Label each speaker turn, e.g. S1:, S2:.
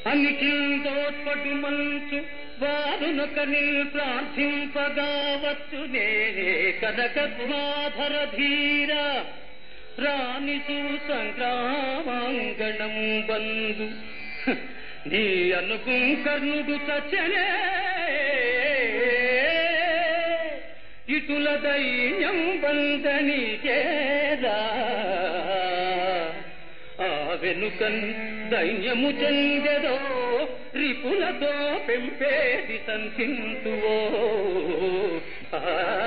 S1: అన్నిటితోట్పటు మంచు వారునొకని ప్రార్థింపగా వచ్చునే కనక గుణాధర ధీర రాణిసు సంగ్రామాంగణం బంధు నీ అనుకు కర్ణుడు చచ్చనే ఇటుల దైన్యం బంధని చేదా ఆ వెనుకన్ దైన్యము చెందెదో రిపులతో పెంపేది సంధింతువో ఆ